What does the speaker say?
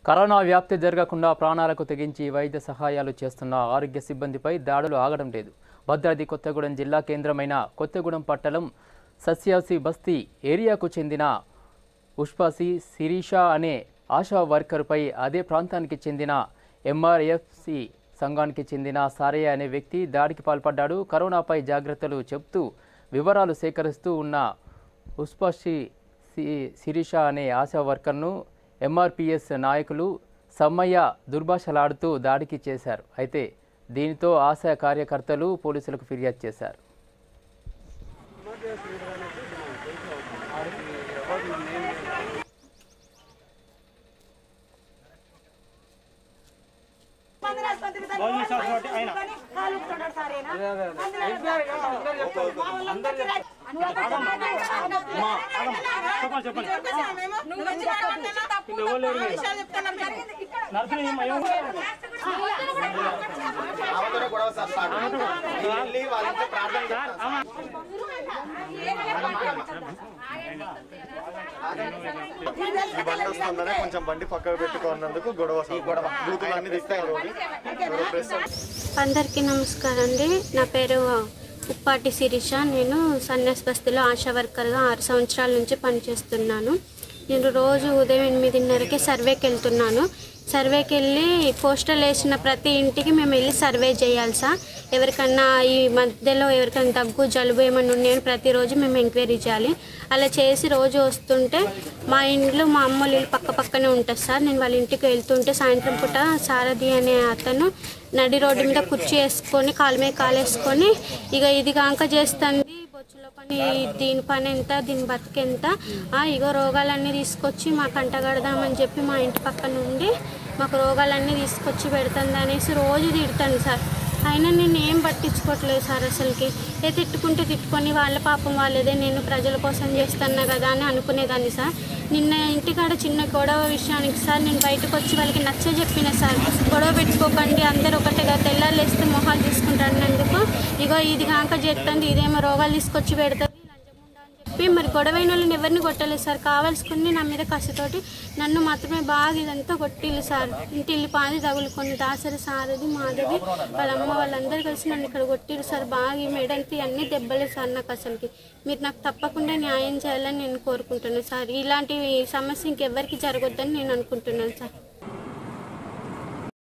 corona వ్యాప్తి జరగకుండా ప్రాణాలకు తెగించి వైద్య సహాయాలు చేస్తున్న ఆరోగ్య సిబ్బందిపై దాడులు ఆగడం లేదు భద్రాద్రి కొత్తగూడెం జిల్లా కేంద్రమైన కొత్తగూడెం పట్టణం సస్యాసి బస్తీ ఏరియాకు చెందిన ఉష్పాసి శిరీష అనే ఆశా వర్కర్పై అదే ప్రాంతానికి చెందిన ఎంఆర్ఎఫ్సి సంఘానికి చెందిన సారయ్య అనే వ్యక్తి దాడికి పాల్పడ్డాడు కరోనాపై జాగ్రత్తలు చెబుతూ వివరాలు సేకరిస్తూ ఉన్న ఉస్పాషి సి- శిరీష అనే ఆశా వర్కర్ను ఎంఆర్పిఎస్ నాయకులు సమ్మయ్య దుర్భాషలాడుతూ దాడికి చేశారు అయితే దీనితో ఆశా కార్యకర్తలు పోలీసులకు ఫిర్యాదు చేశారు ఆమెతోనే గొడవ సార్ స్టార్ట్ నేను వెళ్ళి వాళ్ళ ఇంట్లో ప్రార్థన చేస్తాను ఈ బండి వస్తుందనే కొంచెం బండి పక్కకు పెట్టుకున్నందుకు గొడవ సార్ గొడవ బూతులన్నీ తెస్తారు ప్రెస్ అందరికీ నమస్కారం అండి నా పేరు ఉప్పాటి శిరీష నేను సన్యాస్ బస్తీలో ఆశా వర్కర్గా ఆరు సంవత్సరాల నుంచి పనిచేస్తున్నాను నేను రోజు ఉదయం ఎనిమిదిన్నరకి సర్వేకి వెళ్తున్నాను సర్వేకి వెళ్ళి పోస్టర్లు వేసిన ప్రతి ఇంటికి మేము వెళ్ళి సర్వే చేయాలి సార్ ఎవరికన్నా ఈ మధ్యలో ఎవరికైనా దగ్గు జలుబు ఏమైనా ఉన్నాయని ప్రతిరోజు మేము ఎంక్వైరీ చేయాలి అలా చేసి రోజు వస్తుంటే మా ఇంట్లో మా అమ్మ ఇల్లు పక్క పక్కనే ఉంటుంది సార్ నేను వాళ్ళ ఇంటికి వెళ్తుంటే సాయంత్రం పూట సారథి అనే అతను నడి రోడ్డు మీద కుర్చీ వేసుకొని కాలు మీద కాలు వేసుకొని ఇక ఇది కాంక చేస్తుంది బొచ్చులో పని దీని పని ఎంత దీని బతికెంత ఆ, ఇగో రోగాలన్నీ తీసుకొచ్చి మాకు అంటగడదామని చెప్పి మా ఇంటి పక్క నుండి మాకు రోగాలన్నీ తీసుకొచ్చి పెడుతుంది అనేసి రోజు తిడతాను సార్ అయినా నేను ఏం పట్టించుకోవట్లేదు సార్ అసలుకి ఏ తిట్టుకుంటే తిట్టుకొని వాళ్ళ పాపం వాళ్ళదే నేను ప్రజల కోసం చేస్తున్నా కదా అని అనుకునేదాన్ని సార్ నిన్న ఇంటికాడ చిన్న గొడవ విషయానికి సార్ నేను బయటకు వచ్చి వాళ్ళకి నచ్చ చెప్పిన సార్ గొడవ పెట్టుకోకండి అందరూ ఒకటిగా తెల్లాలేస్తే మొహాలు తీసుకుంటారు అందుకు ఇగో ఇది కాక చేస్తుంది ఇదేమో రోగాలు తీసుకొచ్చి పెడుతుంది లంచముండా అని చెప్పి మరి గొడవైన వాళ్ళని ఎవరిని కొట్టలేదు సార్ కావాల్సుకుని నా మీద కసితోటి నన్ను మాత్రమే బాగా ఇదంతా కొట్టిల్లు సార్ ఇంటి ఇల్లు పాది తగులుకొని దాసరి సారది మాధవి వాళ్ళ అమ్మ వాళ్ళందరూ కలిసి నన్ను ఇక్కడ కొట్టిరు సార్ బాగా ఈ మెడంతి అన్ని దెబ్బలే సార్ నాకు అసలుకి మీరు నాకు తప్పకుండా న్యాయం చేయాలని నేను కోరుకుంటున్నాను సార్ ఇలాంటి సమస్య ఇంకెవ్వరికి జరగొద్దని నేను అనుకుంటున్నాను సార్